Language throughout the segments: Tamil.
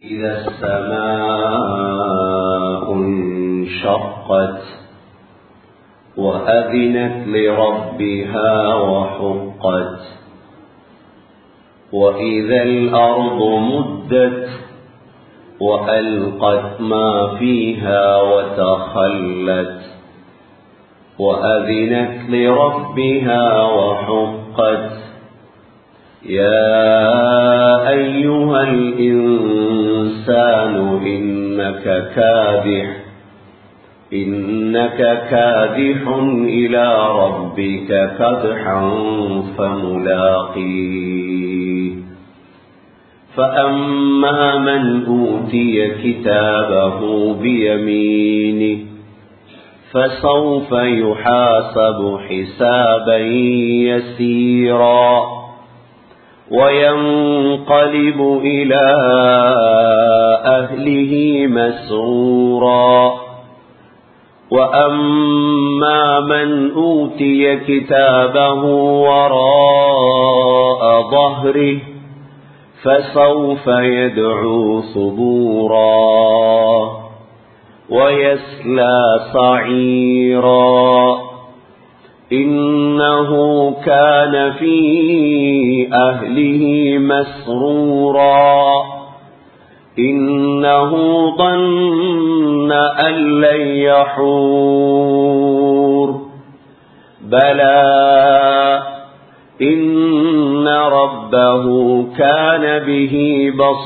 إذا السماء انشقت وأذنت لربها وحقت وإذا الأرض مدت وألقت ما فيها وتخلت وأذنت لربها وحقت يا أيها الإنسان إنك كادح إنك كادح إلى ربك كدحا فملاقيه فأما من أوتي كتابه بيمينه فسوف يحاسب حسابا يسيرا وينقلب إلى أهله مسرورا وأما من أوتي كتابه وراء ظهره فسوف يدعو ثبورا ويسلى صعيرا إنه كان في أهله مسرورا إنه ظن أن لن يحور بلى إن ربه كان به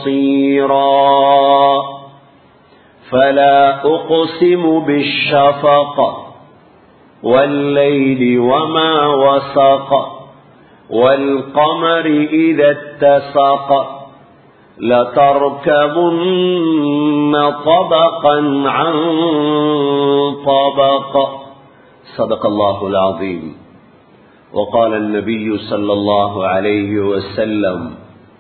بصيرا فلا أقسم بالشفق والليل وما وسق والقمر إذا اتسق لتركبن طبقا عن طبق صدق الله العظيم وقال النبي صلى الله عليه وسلم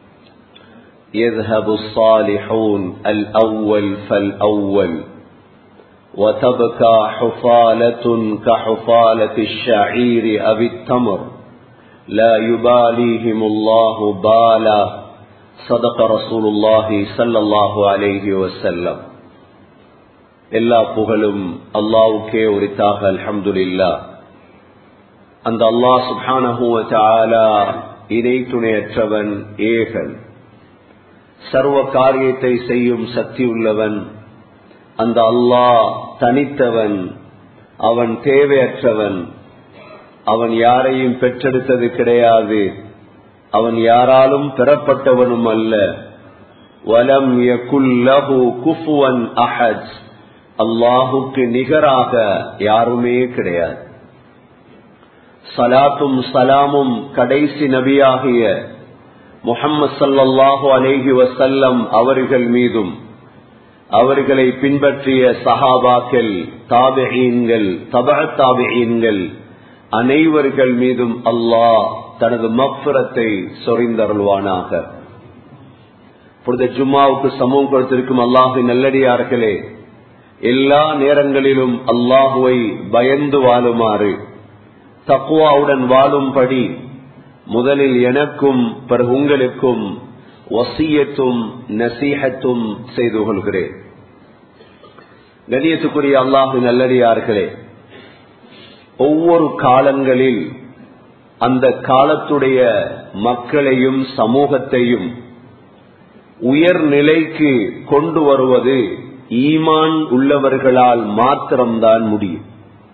يذهب الصالحون الأول فالأول وتبكى حفالة كحفالة الشعير أو التمر لا يباليهم الله بالا صدق رسول الله صلى الله عليه وسلم எல்லா புகழும் அல்லாவுக்கே உரித்தாக அல்ஹம்துலில்லா அந்த அல்லாஹ் சுப்ஹானஹு தஆலா இணை துணையற்றவன் ஏகன் சர்வ காரியத்தை செய்யும் சக்தி உள்ளவன் அந்த அல்லாஹ் தனித்தவன் அவன் தேவையற்றவன் அவன் யாரையும் பெற்றெடுத்தது கிடையாது அவன் யாராலும் பெறப்பட்டவனும் அல்ல வலம் யகுல்லஹு குஃபுவன் அஹஜ் அல்லாஹுக்கு நிகராக யாருமே கிடையாது சலாத்தும் சலாமும் கடைசி நபியாகிய முகம்மது சல்லாஹு அலேஹி வசல்லம் அவர்கள் மீதும் அவர்களை பின்பற்றிய சஹாபாக்கள் தாபியீன்கள் தப தாபியீன்கள் அனைவர்கள் மீதும் அல்லாஹ் தனது மஃபரத்தை சொறிந்தருள்வானாக புனித ஜும்மாவுக்கு சமூகம் கொடுத்திருக்கும் அல்லாஹு நல்லடியார்களே எல்லா நேரங்களிலும் அல்லாஹுவை பயந்து வாழுமாறு தக்குவாவுடன் வாழும்படி முதலில் எனக்கும் பிறகு உங்களுக்கும் வசியத்தும் நசீகத்தும் செய்து கொள்கிறேன் கணியத்துக்குரிய அல்லாஹு நல்லடியார்களே ஒவ்வொரு காலங்களில் அந்த காலத்துடைய மக்களையும் சமூகத்தையும் உயர்நிலைக்கு கொண்டு வருவது ஈமான் உள்ளவர்களால் மாத்திரம்தான் முடியும்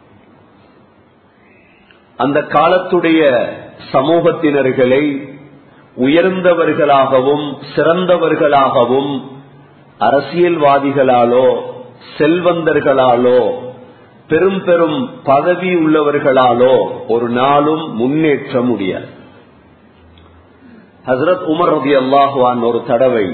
அந்த காலத்துடைய சமூகத்தினர்களை உயர்ந்தவர்களாகவும் சிறந்தவர்களாகவும் அரசியல்வாதிகளாலோ செல்வந்தர்களாலோ பெரும் பெரும் பதவி உள்ளவர்களாலோ ஒரு நாளும் முன்னேற்ற முடியாது ஹசரத் உமர் ரதி அல்லாஹுவான் ஒரு தடவை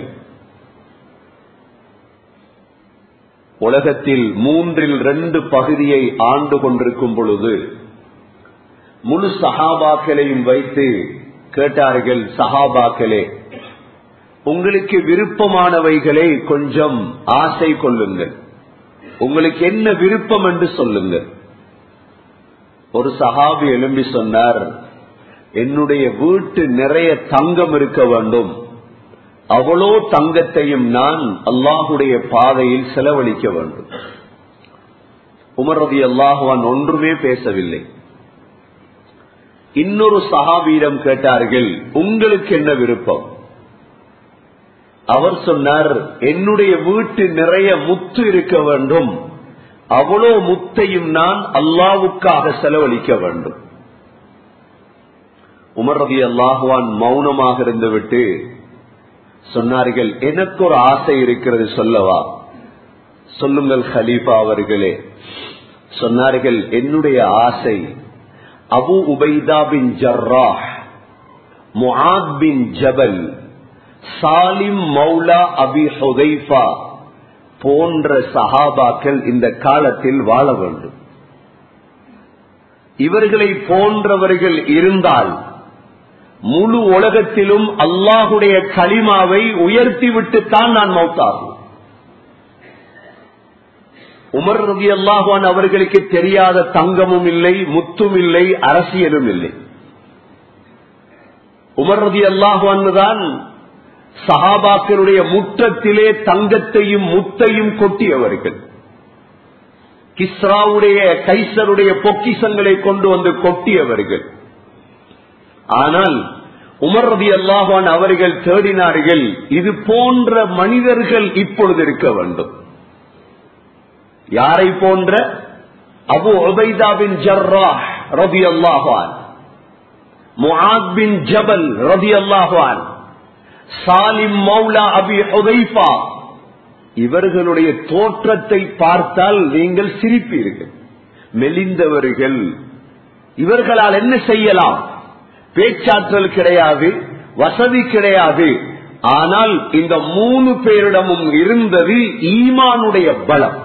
உலகத்தில் மூன்றில் ரெண்டு பகுதியை ஆண்டு கொண்டிருக்கும் பொழுது முழு சஹாபாக்களையும் வைத்து கேட்டார்கள் சஹாபாக்களே உங்களுக்கு விருப்பமானவைகளை கொஞ்சம் ஆசை கொள்ளுங்கள் உங்களுக்கு என்ன விருப்பம் என்று சொல்லுங்கள் ஒரு சஹாபி எழும்பி சொன்னார் என்னுடைய வீட்டு நிறைய தங்கம் இருக்க வேண்டும் அவ்வளோ தங்கத்தையும் நான் அல்லாஹுடைய பாதையில் செலவழிக்க வேண்டும் உமர் ரதி அல்லாஹுவான் ஒன்றுமே பேசவில்லை இன்னொரு சஹாபீடம் கேட்டார்கள் உங்களுக்கு என்ன விருப்பம் அவர் சொன்னார் என்னுடைய வீட்டு நிறைய முத்து இருக்க வேண்டும் அவ்வளோ முத்தையும் நான் அல்லாவுக்காக செலவழிக்க வேண்டும் உமர் ரதி அல்லாஹுவான் மௌனமாக இருந்துவிட்டு சொன்னார்கள் எனக்கு ஒரு ஆசை இருக்கிறது சொல்லவா சொல்லுங்கள் ஹலீஃபா அவர்களே சொன்னார்கள் என்னுடைய ஆசை அபு உபைதா பின் ஜர்ராஹ் முஆத் பின் ஜபல் சாலிம் மௌலா அபி ஹுதைஃபா போன்ற சஹாபாக்கள் இந்த காலத்தில் வாழ வேண்டும் இவர்களை போன்றவர்கள் இருந்தால் முழு உலகத்திலும் அல்லாஹுடைய களிமாவை உயர்த்திவிட்டுத்தான் நான் மௌத்தாகும் உமர் ரவி அல்லாஹான் அவர்களுக்கு தெரியாத தங்கமும் இல்லை முத்தும் இல்லை அரசியலும் இல்லை உமர் ரதி அல்லாஹான் தான் சஹாபாக்களுடைய முற்றத்திலே தங்கத்தையும் முத்தையும் கொட்டியவர்கள் கிஸ்ராவுடைய கைசருடைய பொக்கிசங்களை கொண்டு வந்து கொட்டியவர்கள் ஆனால் உமர் ரதி அல்லாஹான் அவர்கள் தேடினார்கள் இது போன்ற மனிதர்கள் இப்பொழுது இருக்க வேண்டும் யாரை போன்ற அபு உபைதா பின் ஜர்ரா ரபி அல்லாஹான் முஆத் பின் ஜபல் ரபி அல்லாஹான் சாலிம் மௌலா அபி உதைஃபா இவர்களுடைய தோற்றத்தை பார்த்தால் நீங்கள் சிரிப்பீர்கள் மெலிந்தவர்கள் இவர்களால் என்ன செய்யலாம் பேச்சாற்றல் கிடையாது வசதி கிடையாது ஆனால் இந்த மூணு பேரிடமும் இருந்தது ஈமானுடைய பலம்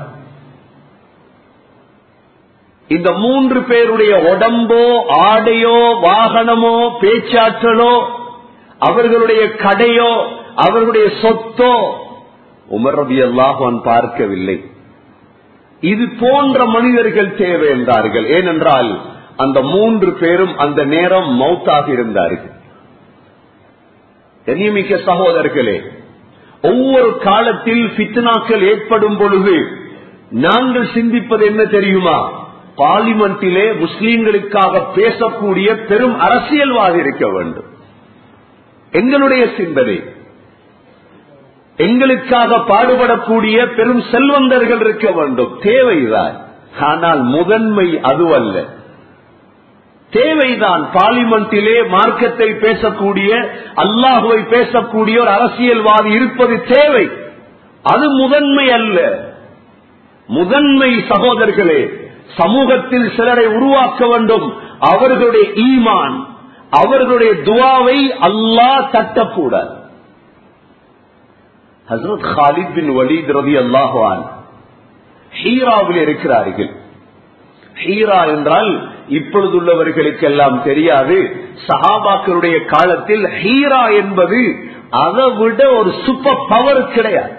இந்த மூன்று பேருடைய உடம்போ ஆடையோ வாகனமோ பேச்சாற்றலோ அவர்களுடைய கடையோ அவர்களுடைய சொத்தோ உமர் ரபி அல்லாஹான் பார்க்கவில்லை இது போன்ற மனிதர்கள் தேவை என்றார்கள் ஏனென்றால் அந்த மூன்று பேரும் அந்த நேரம் மௌத்தாக இருந்தார்கள் கண்ணியமிக்க சகோதரர்களே ஒவ்வொரு காலத்தில் பித்னாக்கள் ஏற்படும் பொழுது நாங்கள் சிந்திப்பது என்ன தெரியுமா பார்லிமெண்டிலே முஸ்லீம்களுக்காக பேசக்கூடிய பெரும் அரசியல்வாதி இருக்க வேண்டும் எங்களுடைய சிந்தனை எங்களுக்காக பாடுபடக்கூடிய பெரும் செல்வந்தர்கள் இருக்க வேண்டும் தேவைதான் ஆனால் முதன்மை அதுவல்ல தேவைதான் பார்லிமெண்டிலே மார்க்கத்தை பேசக்கூடிய அல்லாஹுவை பேசக்கூடிய ஒரு அரசியல்வாதி இருப்பது தேவை அது முதன்மை அல்ல முதன்மை சகோதரர்களே சமூகத்தில் சிலரை உருவாக்க வேண்டும் அவர்களுடைய ஈமான் அவர்களுடைய துவாவை அல்லாஹ் தட்டக்கூடாது ஹசரத் ஹாலித் பின் வலீத் ரவி அல்லாஹான் ஹீராவில் இருக்கிறார்கள் ஹீரா என்றால் இப்பொழுதுள்ளவர்களுக்கெல்லாம் தெரியாது சஹாபாக்களுடைய காலத்தில் ஹீரா என்பது அதை விட ஒரு சூப்பர் பவர் கிடையாது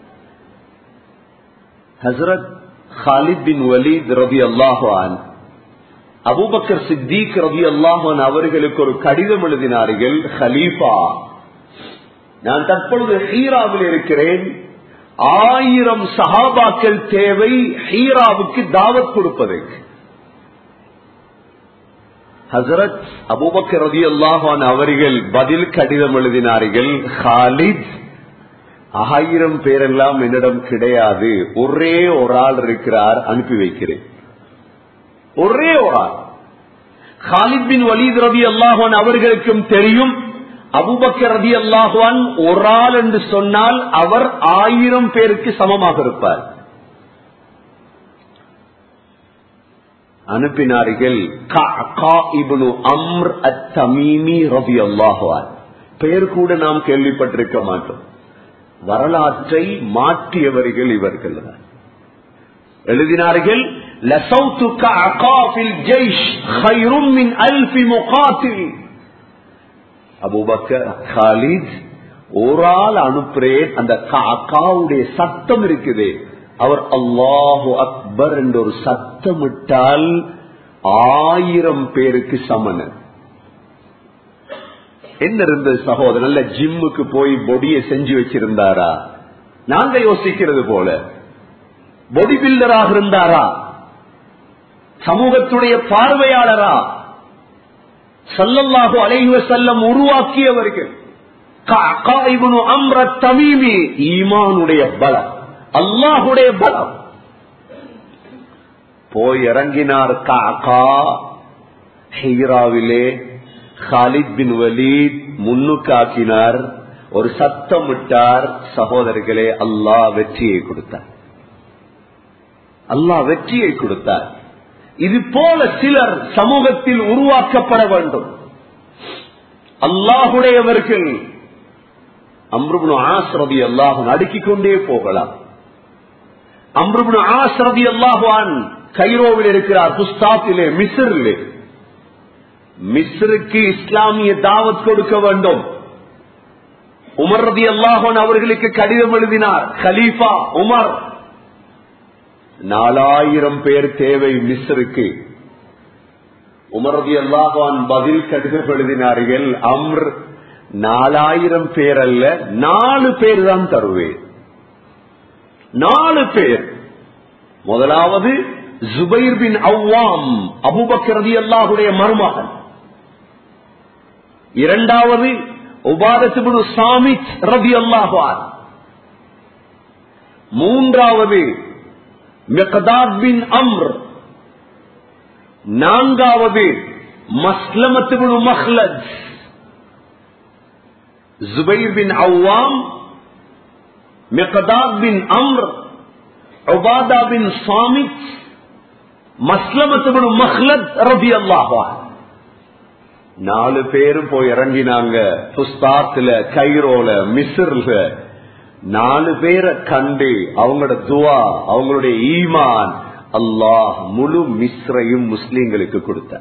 ஹசரத் ஹாலித் பின் வலீத் ரவி அல்லாஹான் அபுபக்கர் சித்திக் ரவி அல்லாஹான் அவர்களுக்கு ஒரு கடிதம் எழுதினார்கள் ஹலீஃபா நான் தற்பொழுது ஹீராவில் இருக்கிறேன் ஆயிரம் சஹாபாக்கள் தேவை ஹீராவுக்கு தாவத் கொடுப்பதற்கு ஹசரத் அபுபக்கர் ரதி அல்லாஹான் அவர்கள் பதில் கடிதம் எழுதினார்கள் ஹாலித் ஆயிரம் பேரெல்லாம் என்னிடம் கிடையாது ஒரே ஒரு ஆள் இருக்கிறார் அனுப்பி வைக்கிறேன் ஒரே ஒரு ஆள் ஹாலித் பின் வலீத் ரவி அல்லாஹான் அவர்களுக்கும் தெரியும் அபுபக்கர் ரதி அல்லாஹான் ஒரு ஆள் என்று சொன்னால் அவர் ஆயிரம் பேருக்கு சமமாக இருப்பார் அனுப்பினார்கள் அம்ர் அத்தமீமி ரவி அல்லாஹான் பெயர் கூட நாம் கேள்விப்பட்டிருக்க மாட்டோம் வரலாற்றை மாற்றியவர்கள் இவர்கள் எழுதினார்கள் لسوتك عقا في الجيش خير من ألف مقاتل அபுபக்கர் காலித் ஒரு ஆள் அனுப்புறேன் அந்த அக்காவுடைய சத்தம் இருக்குது அவர் அல்லாஹு அக்பர் என்ற ஒரு சத்தமிட்டால் ஆயிரம் பேருக்கு சமணன் என்ன இருந்தது சகோதரர் நல்ல ஜிம்முக்கு போய் பொடியை செஞ்சு வச்சிருந்தாரா நாங்க யோசிக்கிறது போல பொடி பில்டராக இருந்தாரா சமூகத்துடைய பார்வையாளரா சல்லல்லாஹு அலைஹி செல்லம் உருவாக்கியவர்கள் அம்ர தமீமி ஈமானுடைய பலம் அல்லாஹுடைய பலம் போய் இறங்கினார் காக்கா ஹீராவிலே ஹாலித் பின் வலீத் முன்னுக்காக்கினார் ஒரு சத்தம் விட்டார் சகோதரர்களே அல்லாஹ் வெற்றியை கொடுத்தார் அல்லாஹ் வெற்றியை கொடுத்தார் இது போல சிலர் சமூகத்தில் உருவாக்கப்பட வேண்டும் அல்லாஹுடையவர்கள் அம்ருபுனு ஆசிரதி அல்லாஹன் அடுக்கிக் கொண்டே போகலாம் அம்ருபுனு ஆசிரதி அல்லாஹான் கைரோவில் இருக்கிறார் புஸ்தாத்திலே மிஸ்ரிலே மிஸ்ருக்கு இஸ்லாமிய தாவத் கொடுக்க வேண்டும் உமர் ரதி அல்லாஹன் அவர்களுக்கு கடிதம் எழுதினார் கலீஃபா உமர் நாலாயிரம் பேர் தேவை மிஸ்ருக்கு உமரதி அல்லாஹான் பதில் கடிதம் எழுதினார்கள் அம்ர் நாலாயிரம் பேர் அல்ல நாலு பேர் தான் தருவேன் நாலு பேர் முதலாவது ஜுபைர் பின் அவ்வாம் அபுபக்கரதி அல்லாஹுடைய மருமகன் இரண்டாவது உபாதத்து சாமித் ரதி அல்லாஹான் மூன்றாவது மிகதாத் பின் அம்ர் நான்காவது மஸ்லமத்து பின் மஹ்லஜ் ஜுபைர் பின் அவ்வாம் மிகதாத் பின் அம்ர் உபாதா பின் சாமித் மஸ்லமத்து பின் மஹ்லத் ரபி அல்லாஹா நாலு பேரும் போய் இறங்கினாங்க புஸ்தாத்துல கைரோல மிஸ்ர்ல நாலு பேரை கண்டு அவங்களோட துவா அவங்களுடைய ஈமான் அல்லாஹ் முழு மிஸ்ரையும் முஸ்லீம்களுக்கு கொடுத்த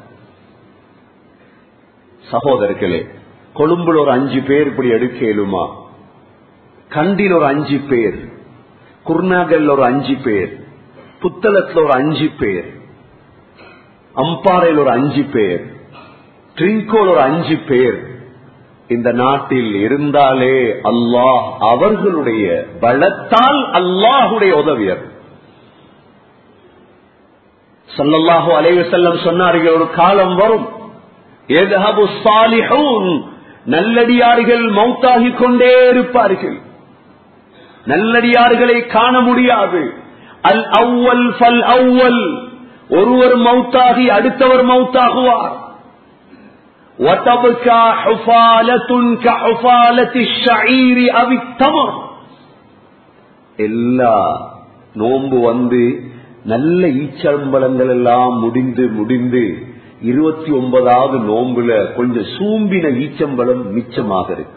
சகோதரர்களே கொழும்புல ஒரு அஞ்சு பேர் இப்படி எடுக்கலுமா கண்டில் ஒரு அஞ்சு பேர் குர்நாகல்ல ஒரு அஞ்சு பேர் புத்தளத்துல ஒரு அஞ்சு பேர் அம்பாறையில் ஒரு அஞ்சு பேர் ட்ரிங்கோல் ஒரு அஞ்சு பேர் இந்த நாட்டில் இருந்தாலே அல்லாஹ் அவர்களுடைய பலத்தால் அல்லாஹுடைய உதவியர் சல்லல்லாஹு அலைவ செல்லம் சொன்னார்கள் ஒரு காலம் வரும் நல்லடியார்கள் மௌத்தாகிக் கொண்டே இருப்பார்கள் நல்லடியார்களை காண முடியாது அல் அவ்வல் ஃபல் அவ்வல் ஒருவர் மௌத்தாகி அடுத்தவர் மௌத்தாகுவார் وتبكى حفالة كحفالة الشعير أو التمر எல்லா நோன்பு வந்து நல்ல ஈச்சம்பளங்கள் எல்லாம் முடிந்து முடிந்து இருபத்தி ஒன்பதாவது நோன்புல கொஞ்சம் சூம்பின ஈச்சம்பளம் மிச்சமாக இருக்கு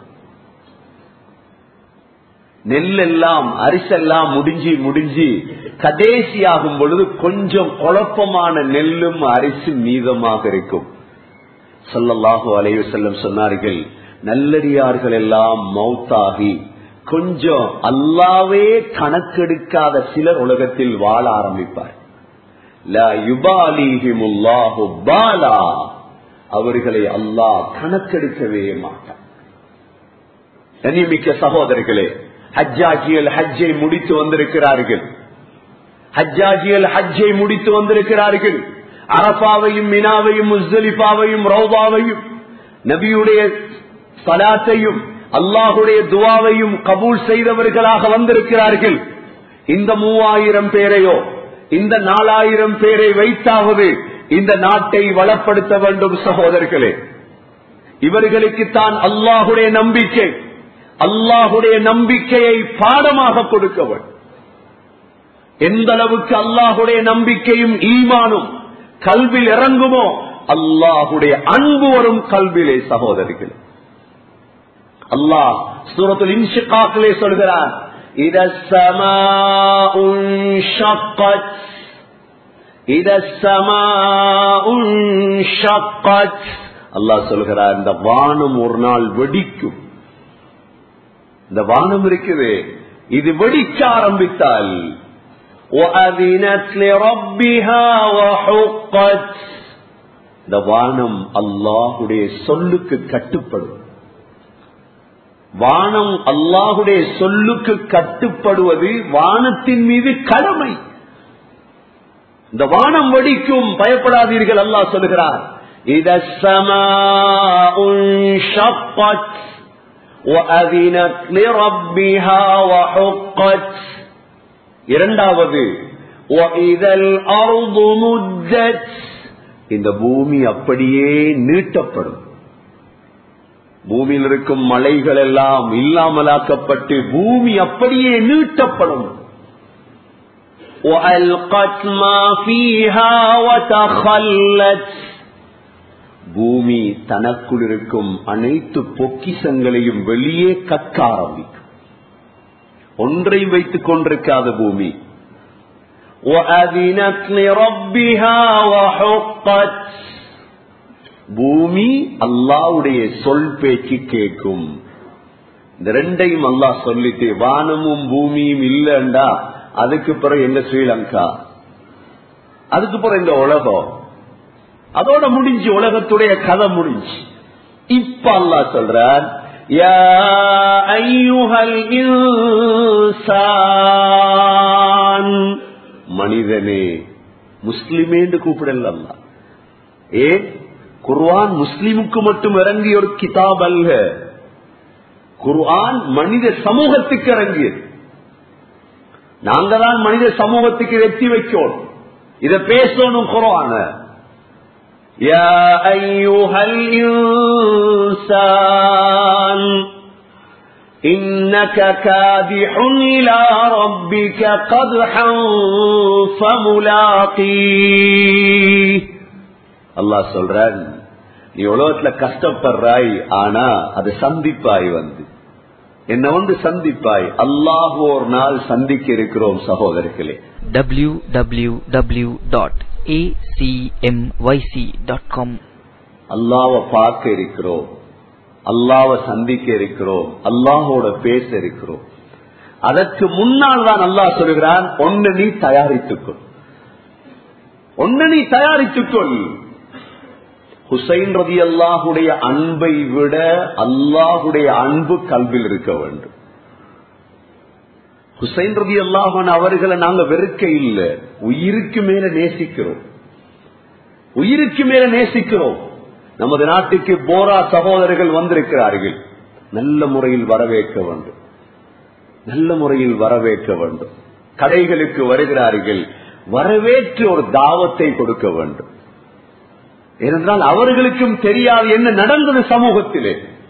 நெல்லெல்லாம் அரிசெல்லாம் முடிஞ்சு முடிஞ்சு கடைசியாகும் பொழுது கொஞ்சம் குழப்பமான நெல்லும் அரிசி மீதமாக இருக்கும் சொல்லல்லாஹு அலைய செல்லம் சொன்னார்கள் நல்லடியார்கள் எல்லாம் மௌத்தாகி கொஞ்சம் அல்லாவே கணக்கெடுக்காத சிலர் உலகத்தில் வாழ ஆரம்பிப்பார் அவர்களை அல்லாஹ் கணக்கெடுக்கவே மாட்டார் கனிமிக்க சகோதரர்களே ஹஜ்ஜாஜியல் ஹஜ்ஜை முடித்து வந்திருக்கிறார்கள் ஹஜ்ஜாஜியல் ஹஜ்ஜை முடித்து வந்திருக்கிறார்கள் அரபாவையும் மினாவையும் முஸ்தலிஃபாவையும் ரவுபாவையும் நபியுடைய சலாத்தையும் அல்லாஹுடைய துவாவையும் கபூல் செய்தவர்களாக வந்திருக்கிறார்கள் இந்த மூவாயிரம் பேரையோ இந்த நாலாயிரம் பேரை வைத்தாவது இந்த நாட்டை வளப்படுத்த வேண்டும் சகோதரர்களே இவர்களுக்கு தான் அல்லாஹுடைய நம்பிக்கை அல்லாஹுடைய நம்பிக்கையை பாடமாக கொடுக்கவன் எந்த அளவுக்கு அல்லாஹுடைய நம்பிக்கையும் ஈமானும் கல்வில் இறங்குமோ அல்லாஹுடைய அன்பு வரும் கல்விலே சகோதரிகள் அல்லாஹ் சூரத்தில் இன்ஷிகாக்கிலே சொல்கிறார் இத அல்லாஹ் சொல்கிறார் இந்த வானம் ஒரு நாள் வெடிக்கும் இந்த வானம் இருக்குது இது வெடிக்க ஆரம்பித்தால் இந்த வானம் அல்லாஹுடைய சொல்லுக்கு கட்டுப்படும் வானம் அல்லாஹுடைய சொல்லுக்கு கட்டுப்படுவது வானத்தின் மீது கடமை இந்த வானம் வடிக்கும் பயப்படாதீர்கள் அல்லாஹ் சொல்லுகிறார் إذا السماء انشقت وأذنت لربها وحقت இரண்டாவது وإذا الأرض مدت இந்த பூமி அப்படியே நீட்டப்படும் பூமியில் இருக்கும் மலைகள் எல்லாம் இல்லாமலாக்கப்பட்டு பூமி அப்படியே நீட்டப்படும் وألقت ما فيها وتخلت பூமி தனக்குள் இருக்கும் அனைத்து பொக்கிசங்களையும் வெளியே கற்க ஆரம்பிக்கும் ஒன்றை வைத்துக் கொண்டிருக்காத பூமி وأذنت لربها وحقت பூமி அல்லாவுடைய சொல் பேச்சு கேட்கும் இந்த ரெண்டையும் அல்லாஹ் சொல்லிட்டு வானமும் பூமியும் இல்லண்டா அதுக்கு பிறகு எங்க ஸ்ரீலங்கா அதுக்கு பிறகு இந்த உலகம் அதோட முடிஞ்சு உலகத்துடைய கதை முடிஞ்சு இப்ப அல்லா சொல்றார் மனிதனே முஸ்லிமேண்டு கூப்பிடல அல்ல ஏன் குர்ஆன் முஸ்லிமுக்கு மட்டும் இறங்கிய ஒரு கிதாப் அல்ல குர்ஆன் மனித சமூகத்துக்கு இறங்கியது நாங்க தான் மனித சமூகத்துக்கு வெற்றி வைக்கணும் இதை பேசணும் குர்ஆன يا أيها الإنسان إنك كادح إلى ربك قدحا فملاقيه الله சொல்றான் நீ உலகத்துல கஷ்டப்படுறாய் ஆனா அது சந்திப்பாய் வந்து என்ன வந்து சந்திப்பாய் அல்லாஹ் ஒரு நாள் சந்திக்க இருக்கிறோம் சகோதரர்களே www.acmyc.com அல்லாவை பார்க்க இருக்கிறோம் அல்லாவை சந்திக்க இருக்கிறோம் அல்லாஹோட பேச இருக்கிறோம் அதற்கு முன்னால் தான் அல்லாஹ் சொல்கிறான் ஒன்னு நீ தயாரித்துக்கொள் ஒன்னு நீ தயாரித்துக்கொள் ஹுசைன் ரதி அல்லாஹுடைய அன்பை விட அல்லாஹுடைய அன்பு கல்வியில் இருக்க வேண்டும் ஹுசைன் ரதி அல்லாஹன் அவர்களை நாங்க வெறுக்க இல்லை உயிருக்கு மேல நேசிக்கிறோம் உயிருக்கு மேல நேசிக்கிறோம் நமது நாட்டுக்கு போரா சகோதரர்கள் வந்திருக்கிறார்கள் நல்ல முறையில் வரவேற்க வேண்டும் நல்ல முறையில் வரவேற்க வேண்டும் கடைகளுக்கு வருகிறார்கள் வரவேற்று ஒரு தாவத்தை கொடுக்க வேண்டும் ஏனென்றால் அவர்களுக்கும் தெரியாது என்ன நடந்தது சமூகத்திலே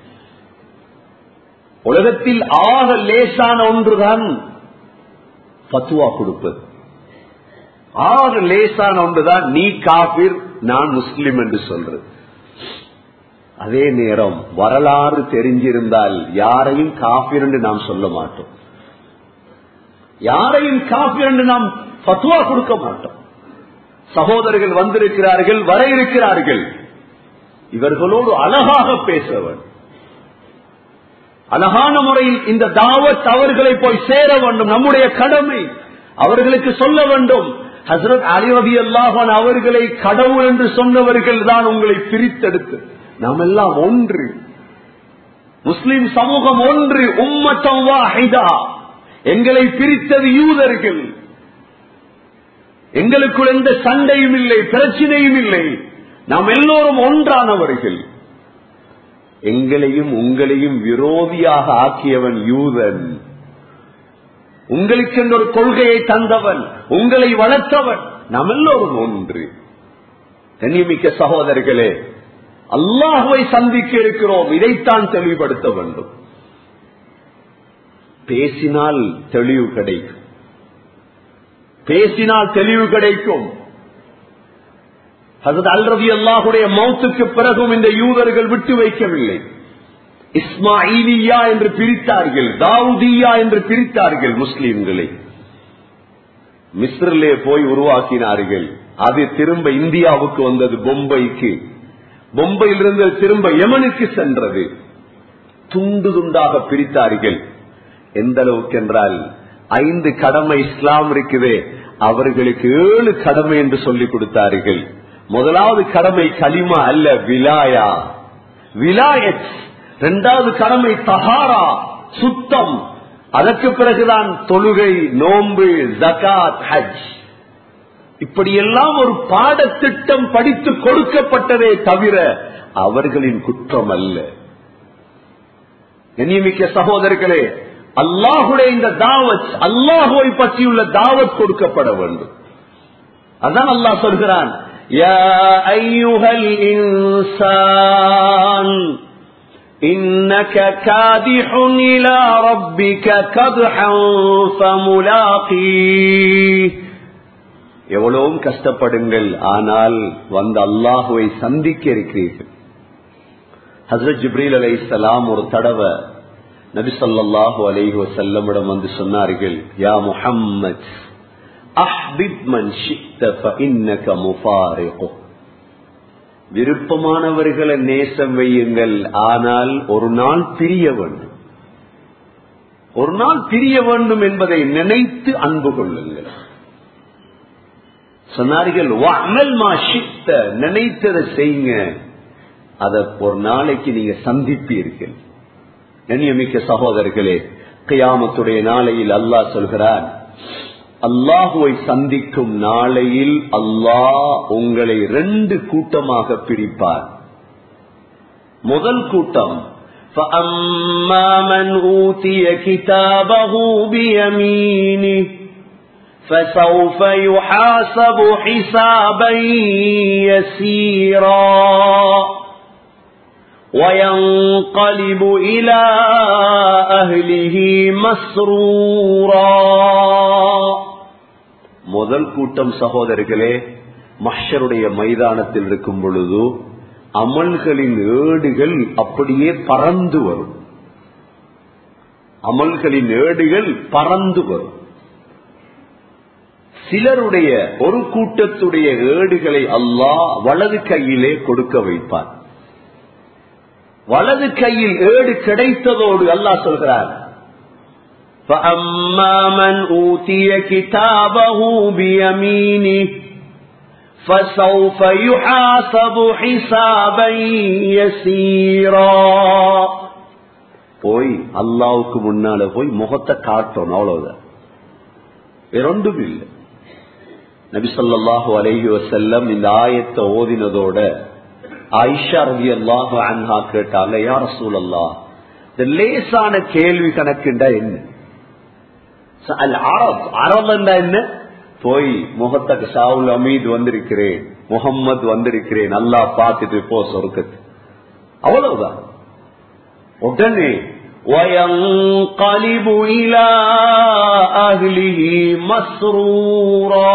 உலகத்தில் ஆக லேசான ஒன்றுதான் பத்துவா கொடுப்பது ஆக லேசான ஒன்றுதான் நீ காபிர் நான் முஸ்லிம் என்று சொல்றது அதே நேரம் வரலாறு தெரிஞ்சிருந்தால் யாரையும் காபிர் என்று நாம் சொல்ல மாட்டோம் யாரையும் காபிர் என்று நாம் பத்துவா கொடுக்க மாட்டோம் சகோதரர்கள் வந்திருக்கிறார்கள் வர இருக்கிறார்கள் இவர்களோடு அழகாக பேச வேண்டும் அழகான முறையில் இந்த தாவத் அவர்களை போய் சேர வேண்டும் நம்முடைய கடமை அவர்களுக்கு சொல்ல வேண்டும் ஹசரத் அலிரதி அல்லாஹான் அவர்களை கடவுள் என்று சொன்னவர்கள் தான் உங்களை பிரித்தெடுத்து நாம் எல்லாம் ஒன்று முஸ்லிம் சமூகம் ஒன்று உம்மத்தம் வாஹிதா எங்களை பிரித்தது யூதர்கள் எங்களுக்குள் எந்த சண்டையும் இல்லை பிரச்சனையும் இல்லை நாம் எல்லோரும் ஒன்றானவர்கள் எங்களையும் உங்களையும் விரோதியாக ஆக்கியவன் யூதன் உங்களுக்கு ஒரு கொள்கையை தந்தவன் உங்களை வளர்த்தவன் நாம் எல்லோரும் ஒன்று கண்ணியமிக்க சகோதரர்களே அல்லாஹுவை சந்திக்க இருக்கிறோம் இதைத்தான் தெளிவுபடுத்த வேண்டும் பேசினால் தெளிவு கிடைக்கும் பேசினால் தெளிவு கிடைக்கும் அது அல்ரவி அல்லாஹுடைய மௌத்துக்கு பிறகும் இந்த யூதர்கள் விட்டு வைக்கவில்லை இஸ்மாயிலியா என்று பிரித்தார்கள் தாவூதியா என்று பிரித்தார்கள் முஸ்லீம்களை மிஸ்ரிலே போய் உருவாக்கினார்கள் அது திரும்ப இந்தியாவுக்கு வந்தது பொம்பைக்கு பொம்பையிலிருந்து திரும்ப யமனுக்கு சென்றது துண்டு துண்டாக பிரித்தார்கள் எந்த அளவுக்கு என்றால் ஐந்து கடமை இஸ்லாம் இருக்குதே அவர்களுக்கு ஏழு கடமை என்று சொல்லிக் கொடுத்தார்கள் முதலாவது கடமை கலிமா அல்ல விலாயா விலாயத் இரண்டாவது கடமை தஹாரா சுத்தம் அதற்கு பிறகுதான் தொழுகை நோன்பு ஜகாத் ஹஜ் இப்படியெல்லாம் ஒரு பாடத்திட்டம் படித்து கொடுக்கப்பட்டதே தவிர அவர்களின் குற்றம் அல்ல எண்ணிமிக்க சகோதரர்களே அல்லாஹுடைய இந்த தாவத் அல்லாஹுவை பற்றியுள்ள தாவத் கொடுக்கப்பட வேண்டும் அதான் அல்லாஹ் சொல்கிறான் يا أيها الإنسان إنك كادح إلى ربك كدحا فملاقيه எவ்வளவும் கஷ்டப்படுங்கள் ஆனால் வந்த அல்லாஹுவை சந்திக்க இருக்கிறீர்கள் ஹசரத் ஜிப்ரீல் அலை இஸ்லாம் ஒரு தடவை நபி சொல்லாஹு அலைஹி வசல்லமிடம் வந்து சொன்னார்கள் யா முஹம்மத் அஹ்பிப் மன் ஷித்த ஃபஇன்னக முஃபாரிகு விருப்பமானவர்களை நேசம் வையுங்கள் ஆனால் ஒரு நாள் பிரிய வேண்டும் ஒரு நாள் பிரிய வேண்டும் என்பதை நினைத்து அன்பு கொள்ளுங்கள் சொன்னார்கள் நினைத்ததை செய்யுங்க அத ஒரு நாளைக்கு நீங்க சந்திப்பீர்கள் கண்ணியமிக்க சகோதரர்களே கியாமத்துடைய நாளையில் அல்லாஹ் சொல்கிறான் அல்லாஹுவை சந்திக்கும் நாளையில் அல்லாஹ் உங்களை ரெண்டு கூட்டமாக பிரிப்பார் முதல் கூட்டம் فَأَمَّا مَنْ أُوتِيَ كِتَابَهُ بِيَمِينِهِ فسوف يحاسب حسابا يسيرا وينقلب إلى أهله مسرورا முதல் கூட்டம் சகோதரர்களே மஷருடைய மைதானத்தில் இருக்கும் பொழுது அமல்களின் ஏடுகள் அப்படியே பறந்து வரும் அமல்களின் ஏடுகள் பறந்து வரும் சிலருடைய ஒரு கூட்டத்துடைய ஏடுகளை அல்லாஹ் வலது கையிலே கொடுக்க வைப்பார் வலது கையில் ஏடு கிடைத்ததோடு அல்லாஹ் சொல்கிறார் فَأَمَّا مَنْ أُوتِيَ كِتَابَهُ بِيَمِينِهِ فَسَوْفَ يُحَاسَبُ حِسَابًا يَسِيرًا போய் அல்லாவுக்கு முன்னால போய் முகத்தை காட்டணும் அவ்வளவுதான் வேறொன்றும் இல்லை நபிசல்லாஹு அலஹி வசல்லம் இந்த ஆயத்தை ஓதினதோட ஆயிஷா ரவி அல்லாஹு அன்ஹா கேட்டாங்க யார சூழல்லா இந்த லேசான கேள்வி கணக்குண்டா என்ன அரப் அரப் என்ன போய் முகத்தக்கு ஷாவுல் அமீத் வந்திருக்கிறேன் முகம்மது வந்திருக்கிறேன் நல்லா பார்த்துட்டு போ சொருக்கத்து அவ்வளவுதான் உடனே وينقلب إلى أهله مسرورا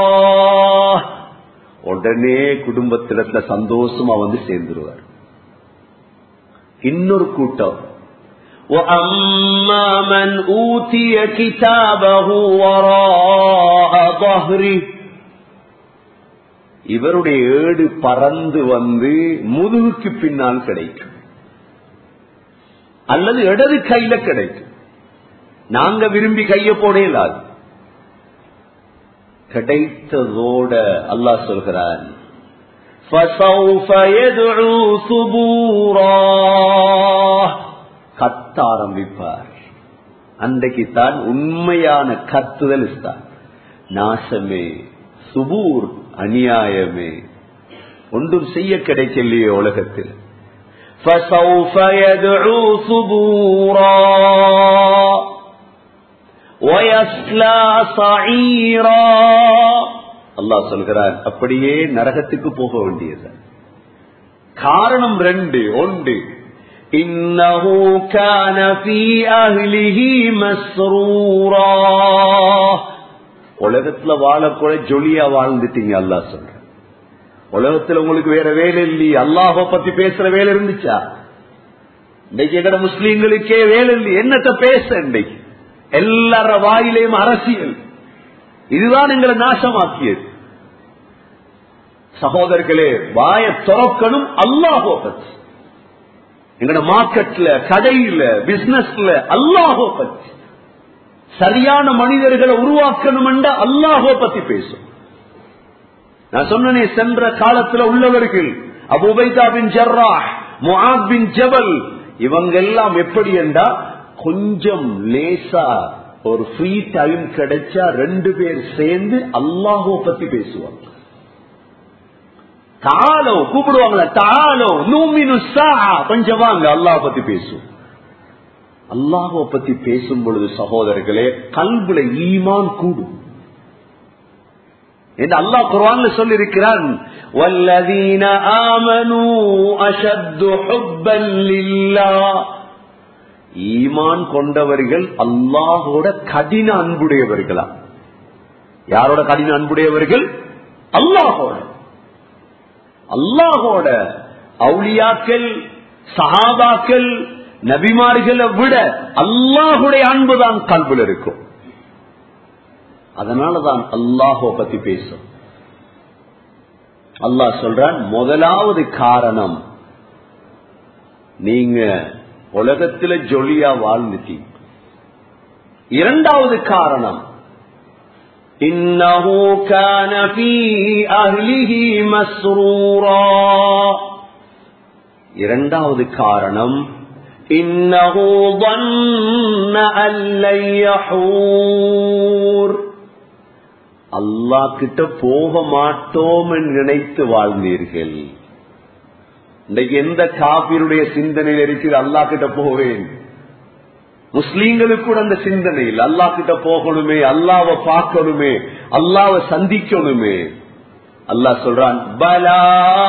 உடனே குடும்பத்திடத்துல சந்தோஷமா வந்து சேர்ந்துருவார் இன்னொரு கூட்டம் وَأَمَّا مَنْ أُوتِيَ كِتَابَهُ وَرَاءَ ظَهْرِهِ இவருடைய ஏடு பறந்து வந்து முதுகுக்கு பின்னால் கிடைக்கும் அல்லது இடது கையில கிடைக்கும் நாங்க விரும்பி கைய போட இல்லாது கிடைத்ததோட அல்லாஹ் சொல்கிறான் கத்த ஆரம்பிப்பார் அன்றைக்குத்தான் உண்மையான கத்துதல் இஸ்தான் நாசமே சுபூர் அநியாயமே ஒன்றும் செய்ய கிடைக்கலையே உலகத்தில் فسوف يدعو ثبورا ويسلى صعيرا அல்லாஹ் சொல்கிறார் அப்படியே நரகத்துக்கு போக வேண்டியது காரணம் ரெண்டு ஒன்று إنه كان في أهله مسرورا உலகத்துல வாழக்கூட ஜொலியா வாழ்ந்துட்டீங்க அல்லாஹ் சொல்ற உலகத்துல உங்களுக்கு வேற வேலை இல்லையே அல்லாஹ பத்தி பேசுற வேலை இருந்துச்சா இன்னைக்கு எங்கட முஸ்லீம்களுக்கே வேலை இல்லை என்னத்த பேச இன்னைக்கு எல்லார வாயிலையும் அரசியல் இதுதான் எங்களை நாசமாக்கியது சகோதரர்களே வாய துறக்கணும் அல்லாஹோ பத்தி எங்கட மார்க்கெட்ல கடையில பிசினஸ்ல அல்லாஹோ பத்தி சரியான மனிதர்களை உருவாக்கணும் என்ற அல்லாஹோ பத்தி பேசும் நான் சொன்னனே சென்ற காலத்துல உள்ளவர்கள் அபுபைதா பின் ஜர்ரா முஆத் பின் ஜபல் இவங்க எல்லாம் எப்படி என்றா கொஞ்சம் லேசா ஒரு ஃப்ரீ டைம் கிடைச்சா ரெண்டு பேர் சேர்ந்து அல்லாஹோ பத்தி பேசுவாங்க தாளோ கூப்பிடுவாங்களா தாளோ நூமினு கொஞ்சம் வாங்க அல்லாஹ் பத்தி பேசுவோம் அல்லாஹோ பத்தி பேசும் பொழுது சகோதரர்களே கல்புல ஈமான் கூடும் என்று அல்லாஹ் குர்ஆன்ல சொல்லி இருக்கிறான் வல்லதீன ஆமனு அஷத்து ஹுப்பன் லில்லாஹ் ஈமான் கொண்டவர்கள் அல்லாஹோட கடின அன்புடையவர்களா யாரோட கடின அன்புடையவர்கள் அல்லாஹோட அல்லாஹோட அவுளியாக்கள் சஹாபாக்கள் நபிமார்களை விட அல்லாஹுடைய அன்புதான் கல்வில் இருக்கும் அதனாலதான் அல்லாஹோ பத்தி பேசும் அல்லாஹ் சொல்றான் முதலாவது காரணம் நீங்க உலகத்துல ஜொலியா வாழ்ந்துட்டீங்க இரண்டாவது காரணம் إنه كان في أهله مسرورا இரண்டாவது காரணம் إنه ظن أن لن يحور அல்லாஹ் கிட்ட போக மாட்டோம் என்று நினைத்து வாழ்ந்தீர்கள் இன்றைக்கு எந்த காபிருடைய சிந்தனையில் இருக்குது அல்லா கிட்ட போவேன் முஸ்லீம்களுக்கு கூட அந்த சிந்தனை இல்லை அல்லா கிட்ட போகணுமே அல்லாவை பார்க்கணுமே அல்லாவை சந்திக்கணுமே அல்லாஹ் சொல்றான் பலா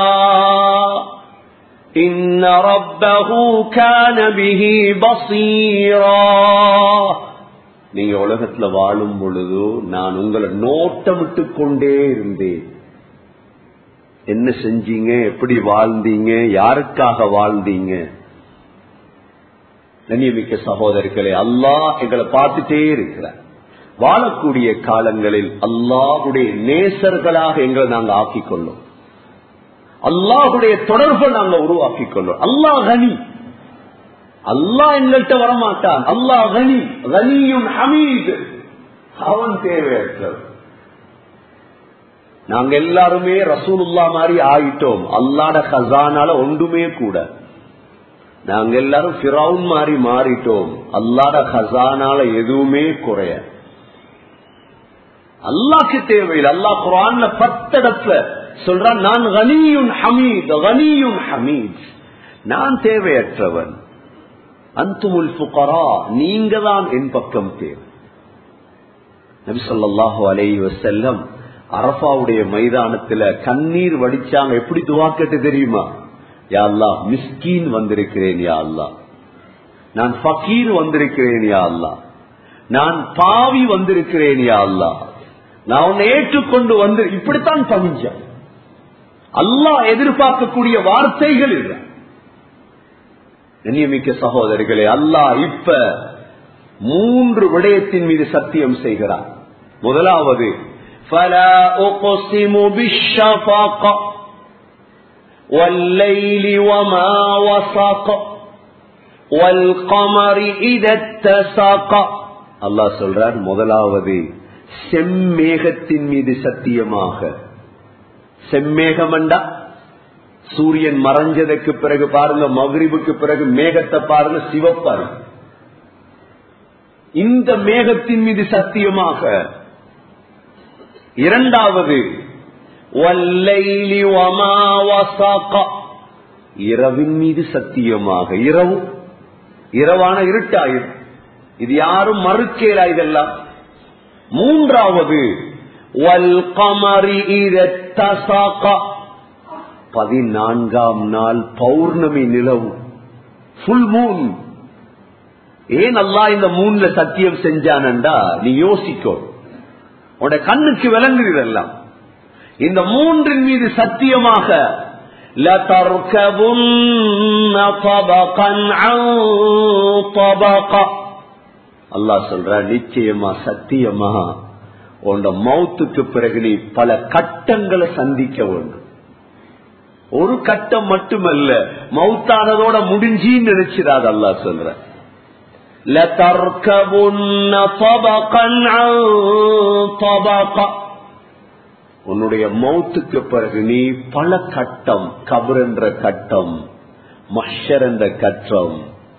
إن ربه كان به بصيرا நீங்க உலகத்துல வாழும் பொழுது நான் உங்களை நோட்டமிட்டு கொண்டே இருந்தேன் என்ன செஞ்சீங்க எப்படி வாழ்ந்தீங்க யாருக்காக வாழ்ந்தீங்க கண்ணியமிக்க சகோதரர்களே அல்லாஹ் எங்களை பார்த்துட்டே இருக்கிறார் வாழக்கூடிய காலங்களில் அல்லாஹுடைய நேசர்களாக எங்களை நாங்கள் ஆக்கிக் கொள்ளும் அல்லாஹுடைய தொடர்பை நாங்க உருவாக்கி கொள்ளும் அல்லாஹ் கனி அல்லாஹ் எங்கள்கிட்ட வரமாட்டான் அல்லாஹ் கனி கனியும் ஹமீது அவன் தேவையற்றவர் நாங்க எல்லாருமே ரசூலுல்லா மாதிரி ஆயிட்டோம் அல்லாட ஹசானால ஒன்றுமே கூட நாங்க எல்லாரும் பிறவுன் மாதிரி மாறிட்டோம் அல்லாட ஹசானால எதுவுமே குறைய அல்லாக்கு தேவையில்லை அல்லாஹ் குரான்ல பத்தடத்துல சொல்றான் நான் கனியுன் ஹமீத் கனியுன் ஹமீத் நான் தேவையற்றவன் அந்துமுல் புகரா நீங்க தான் என் பக்கம் தேவை நபி சொல்லாஹு அலை வசல்லம் அரபாவுடைய மைதானத்துல கண்ணீர் வடிச்சாங்க எப்படி துவாக்கட்டு தெரியுமா யா அல்லா மிஸ்கீன் வந்திருக்கிறேன் யா அல்லா நான் ஃபக்கீர் வந்திருக்கிறேன் யா அல்லா நான் பாவி வந்திருக்கிறேன் யா அல்லா நான் உன்னை ஏற்றுக்கொண்டு வந்து இப்படித்தான் பவிஞ்சேன் அல்லாஹ் எதிர்பார்க்கக்கூடிய வார்த்தைகள் இல்லை நியமிக்க சகோதரிகளே அல்லாஹ் இப்ப மூன்று விடயத்தின் மீது சத்தியம் செய்கிறார் முதலாவது فلا أقسم بالشفق والليل وما وسق والقمر إذا اتسق அல்லாஹ் சொல்றார் முதலாவது செம்மேகத்தின் மீது சத்தியமாக செம்மேகமண்டா சூரியன் மறைஞ்சதற்கு பிறகு பாருங்க மகிரிபுக்கு பிறகு மேகத்தை பாருங்க சிவப்பாரு இந்த மேகத்தின் மீது சத்தியமாக இரண்டாவது இரவின் மீது சத்தியமாக இரவு இரவான இருட்டாயிரு இது யாரும் மறுக்கேலா இதெல்லாம் மூன்றாவது பதினான்காம் நாள் பௌர்ணமி நிலவு புல் மூன் ஏன் அல்லா இந்த மூணுல சத்தியம் செஞ்சானண்டா நீ யோசிக்கோ உட கண்ணுக்கு விளங்குகிறதெல்லாம் இந்த மூன்றின் மீது சத்தியமாக அல்லாஹ் சொல்ற நிச்சயமா சத்தியமா உண்ட மௌத்துக்கு பிறகு நீ பல கட்டங்களை சந்திக்க வேண்டும் ஒரு கட்டம் மட்டுமல்ல மௌத்தானதோட முடிஞ்சின்னு நினைச்சிடாது அல்லா சொல்ற உன்னுடைய மௌத்துக்கு பிறகு நீ பல கட்டம் கபர் என்ற கட்டம் மஷர் என்ற கட்டம்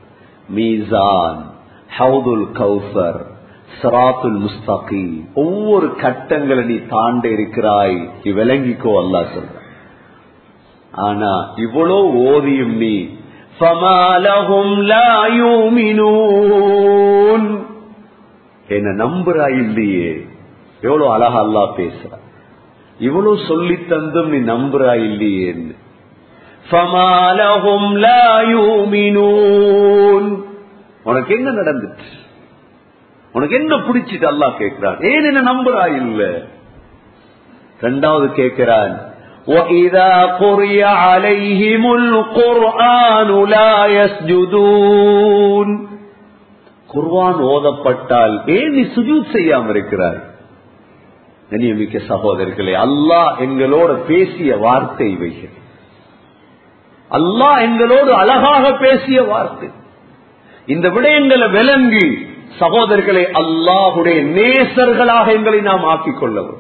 மீசான் ஹவுதுல் கௌசர் சராத்துல் முஸ்தகி ஒவ்வொரு கட்டங்களை நீ தாண்ட இருக்கிறாய் நீ விளங்கிக்கோ அல்லா சொல்ற ஆனா இவ்வளோ ஓதியும் நீ ஃபமாலஹும் லா யூமினூன் என்ன நம்புறாய் இல்லையே எவ்வளவு அழகா அல்லா பேசுற இவ்வளவு சொல்லி தந்தும் நீ நம்புறாய் இல்லையேன்னு ஃபமாலஹும் லா யூமினூன் உனக்கு என்ன நடந்துச்சு உனக்கு என்ன பிடிச்சிட்டு அல்லா கேட்கிறான் ஏன் என்ன நம்புறாய் இல்ல ரெண்டாவது கேட்கிறான் وَإِذَا قُرِئَ عَلَيْهِمُ الْقُرْآنُ لَا يَسْجُدُونَ குர்வான் ஓதப்பட்டால் ஏன் நீ சுஜூத் செய்யாம இருக்கிறாய் கண்ணியமிக்க சகோதரர்களே அல்லாஹ் எங்களோட பேசிய வார்த்தை இவைகள் அல்லாஹ் எங்களோடு அழகாக பேசிய வார்த்தை இந்த விடயங்களை விளங்கி சகோதரர்களை அல்லாஹுடைய நேசர்களாக எங்களை நாம் ஆக்கிக் கொள்ளவும்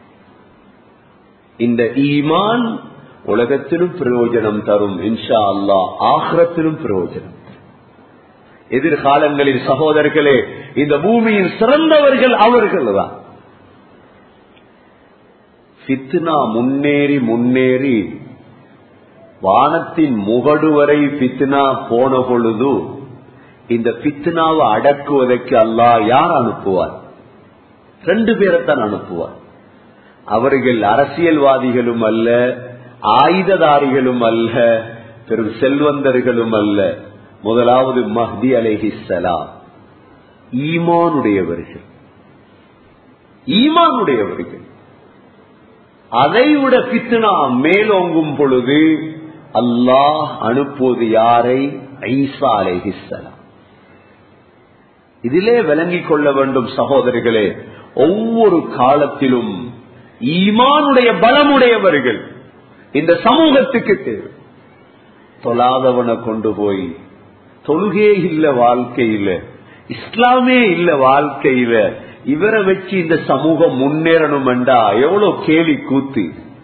இந்த ஈமான் உலகத்திலும் பிரயோஜனம் தரும் இன்ஷா அல்லா ஆஹ்ரத்திலும் பிரயோஜனம் எதிர்காலங்களில் சகோதரர்களே இந்த பூமியின் சிறந்தவர்கள் அவர்கள் தான் பித்னா முன்னேறி முன்னேறி வானத்தின் முகடு வரை பித்னா போன பொழுது இந்த பித்னாவை அடக்குவதற்கு அல்லாஹ் யார் அனுப்புவார் ரெண்டு பேரைத்தான் அனுப்புவார் அவர்கள் அரசியல்வாதிகளும் அல்ல ஆயுததாரிகளும் அல்ல பெரும் செல்வந்தர்களும் அல்ல முதலாவது மஹ்தி அலேஹிசலாம் ஈமானுடையவர்கள் ஈமானுடையவர்கள் அதைவிட பித்னா மேலோங்கும் பொழுது அல்லாஹ் அனுப்புவது யாரை ஐசா அலேஹிசலாம் இதிலே விளங்கிக் கொள்ள வேண்டும் சகோதரிகளே ஒவ்வொரு காலத்திலும் ஈமானுடைய பலமுடையவர்கள் இந்த சமூகத்துக்கு தேவை தொழாதவனை கொண்டு போய் தொழுகே இல்ல வாழ்க்கையில இஸ்லாமே இல்ல வாழ்க்கையில இவரை வச்சு இந்த சமூகம் முன்னேறணும் என்றா எவ்வளவு கேலி கூத்து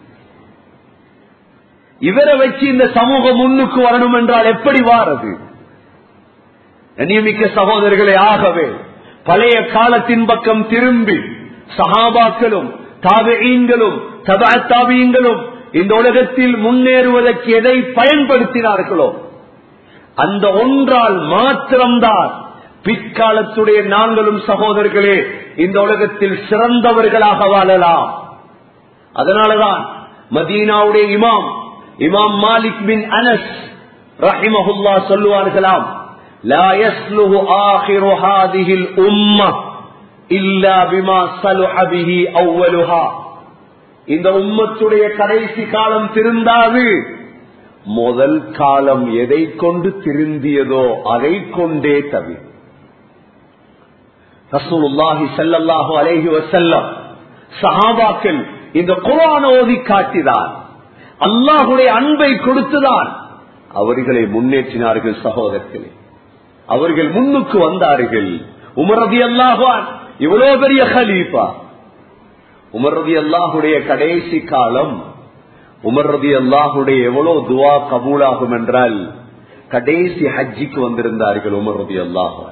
இவரை வச்சு இந்த சமூகம் முன்னுக்கு வரணும் என்றால் எப்படி வாரது நியமிக்க சகோதரர்களே ஆகவே பழைய காலத்தின் பக்கம் திரும்பி சஹாபாக்களும் தாபியங்களும் தபாத்தாபியங்களும் இந்த உலகத்தில் முன்னேறுவதற்கு எதை பயன்படுத்தினார்களோ அந்த ஒன்றால் மாத்திரம்தான் பிற்காலத்துடைய நாங்களும் சகோதரர்களே இந்த உலகத்தில் சிறந்தவர்களாக வாழலாம் அதனாலதான் மதீனாவுடைய இமாம் இமாம் மாலிக் பின் அனஸ் ரஹிமஹுல்லா சொல்லுவார்களாம் لا يسلح آخر هذه الأمة إلا بما صلح به أولها இந்த உம்மத்துடைய கடைசி காலம் திருந்தாது முதல் காலம் எதை கொண்டு திருந்தியதோ அதை கொண்டே தவிர ரசூலுல்லாஹி ஸல்லல்லாஹு அலைஹி வஸல்லம் சஹாபாக்கள் இந்த குர்ஆன் ஓதி காட்டினார் அல்லாஹ்வுடைய அன்பை கொடுத்துதான் அவர்களை முன்னேற்றினார்கள் சகோதரர்களே அவர்கள் முன்னுக்கு வந்தார்கள் உமரதி அல்லாஹான் இவ்வளவு பெரிய ஹலீஃபா உமர்ரதி அல்லாஹுடைய கடைசி காலம் உமர்ரதி அல்லாஹுடைய எவ்வளவு துவா கபூலாகும் என்றால் கடைசி ஹஜ்ஜிக்கு வந்திருந்தார்கள் உமர்ரதி அல்லாஹான்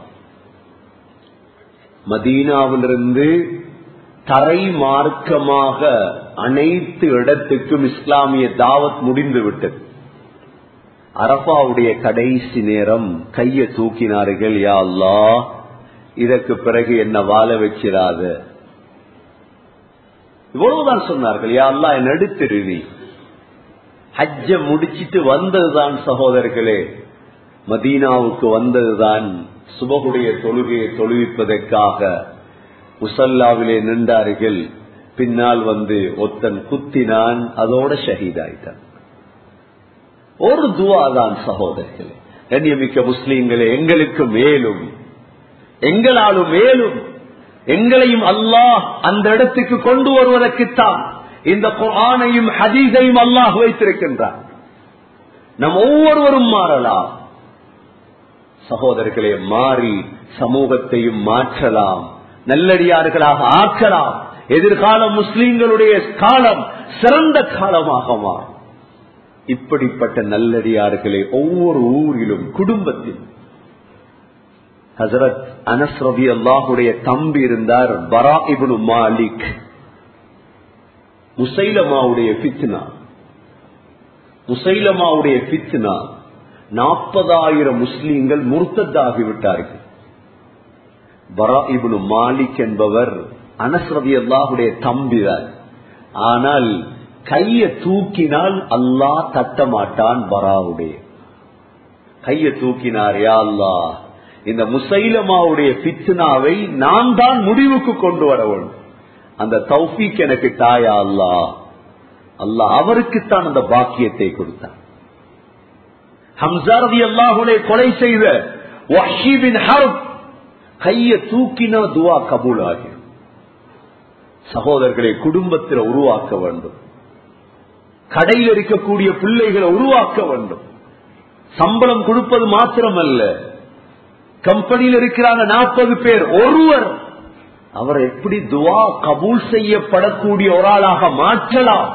மதீனாவிலிருந்து தரை மார்க்கமாக அனைத்து இடத்துக்கும் இஸ்லாமிய தாவத் முடிந்து விட்டது அரபாவுடைய கடைசி நேரம் கைய தூக்கினார்கள் யா அல்லா இதற்கு பிறகு என்ன வாழ வச்சிடாத இவ்வளவுதான் சொன்னார்கள் யா அல்லா என் எடுத்திருவி ஹஜ்ஜ முடிச்சிட்டு வந்ததுதான் சகோதரர்களே மதீனாவுக்கு வந்ததுதான் சுபகுடைய தொழுகையை தொழுவிப்பதற்காக முசல்லாவிலே நின்றார்கள் பின்னால் வந்து ஒத்தன் குத்தினான் அதோட ஷஹீதாயிட்டான் ஒரு துவா தான் சகோதரர்களே கண்ணியமிக்க முஸ்லீம்களே எங்களுக்கு மேலும் எங்களாலும் மேலும் எங்களையும் அல்லாஹ் அந்த இடத்துக்கு கொண்டு வருவதற்குத்தான் இந்த குரானையும் ஹதீஸையும் அல்லாஹ் வைத்திருக்கின்றார் நம் ஒவ்வொருவரும் மாறலாம் சகோதரர்களே மாறி சமூகத்தையும் மாற்றலாம் நல்லடியார்களாக ஆக்கலாம் எதிர்கால முஸ்லீம்களுடைய காலம் சிறந்த காலமாக மாறும் இப்படிப்பட்ட நல்லடியார்களே ஒவ்வொரு ஊரிலும் குடும்பத்தில் ஹசரத் அனஸ் ரவி அல்லாஹுடைய தம்பி இருந்தார் பரா இபுனு மாலிக் முசைலமாவுடைய பித்னா முசைலமாவுடைய பித்னா நாற்பதாயிரம் முஸ்லீம்கள் முர்த்தத்தாகிவிட்டார்கள் பரா இபுனு மாலிக் என்பவர் அனஸ் ரவி அல்லாஹுடைய தம்பிதான் ஆனால் கைய தூக்கினால் அல்லாஹ் தட்ட மாட்டான் பராவுடைய கைய தூக்கினார் யா அல்லா இந்த முசைலமாவுடைய பித்னாவை நான் தான் முடிவுக்கு கொண்டு வர வேண்டும் அந்த தௌஃபீக் எனக்கு தாயா அல்லா அல்லா அவருக்குத்தான் அந்த பாக்கியத்தை கொடுத்தார் ஹம்சாரதி அல்லாஹுடைய கொலை செய்த வஹீபின் ஹர்ப் கைய தூக்கினா துவா கபூல் ஆகியும் சகோதரர்களை குடும்பத்தில் உருவாக்க வேண்டும் கடையில் இருக்கக்கூடிய பிள்ளைகளை உருவாக்க வேண்டும் சம்பளம் கொடுப்பது மாத்திரமல்ல கம்பெனியில் இருக்கிறாங்க நாற்பது பேர் ஒருவர் அவர் எப்படி துவா கபூல் செய்யப்படக்கூடிய ஒரு ஆளாக மாற்றலாம்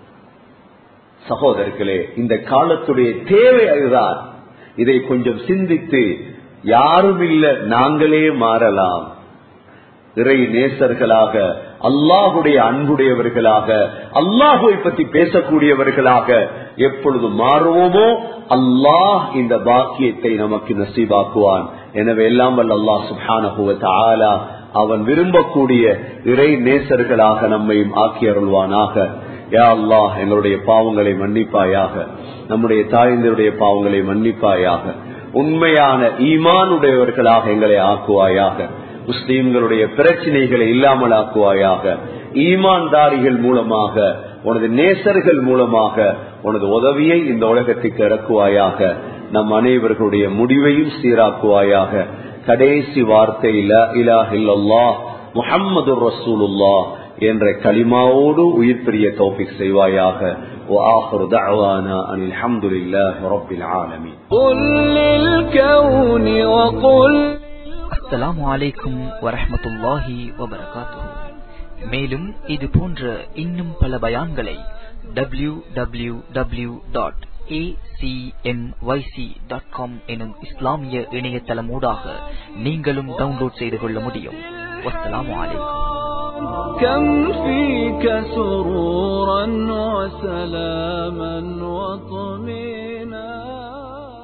சகோதரர்களே இந்த காலத்துடைய தேவை அதுதான் இதை கொஞ்சம் சிந்தித்து யாரும் இல்ல நாங்களே மாறலாம் இறை நேசர்களாக அல்லாஹுடைய அன்புடையவர்களாக அல்லாஹுவை பற்றி பேசக்கூடியவர்களாக எப்பொழுது மாறுவோமோ அல்லாஹ் இந்த பாக்கியத்தை நமக்கு நசீபாக்குவான் எனவே எல்லாம் வல்ல அல்லாஹ் சுபானகுவத் ஆலா அவன் விரும்பக்கூடிய இறை நேசர்களாக நம்மையும் ஆக்கி அருள்வானாக யா அல்லாஹ் எங்களுடைய பாவங்களை மன்னிப்பாயாக நம்முடைய தாய்ந்தருடைய பாவங்களை மன்னிப்பாயாக உண்மையான ஈமானுடையவர்களாக எங்களை ஆக்குவாயாக முஸ்லீம்களுடைய பிரச்சனைகளை இல்லாமல் ஆக்குவாயாக ஈமான்தாரிகள் மூலமாக உனது நேசர்கள் மூலமாக உனது உதவியை இந்த உலகத்துக்கு இறக்குவாயாக நம் அனைவர்களுடைய முடிவையும் சீராக்குவாயாக கடைசி வார்த்தை இலா முஹம்மது ரசூலுல்லா என்ற களிமாவோடு உயிர் பிரிய தோப்பிக் செய்வாயாக وآخر دعوانا أن الحمد لله رب العالمين قل للكون وقل அஸ்ஸலாமு அலைக்கும் வரஹ்மத்துல்லாஹி வபரகாத்துஹு மேலும் இது போன்ற இன்னும் பல பயான்களை W W W dot dot com எனும் இஸ்லாமிய இணையதளமூடாக நீங்களும் டவுன்லோட் செய்து கொள்ள முடியும் வஸ்ஸலாமு அலைக்கும் كم فيك سرورا وسلاما وطمئنا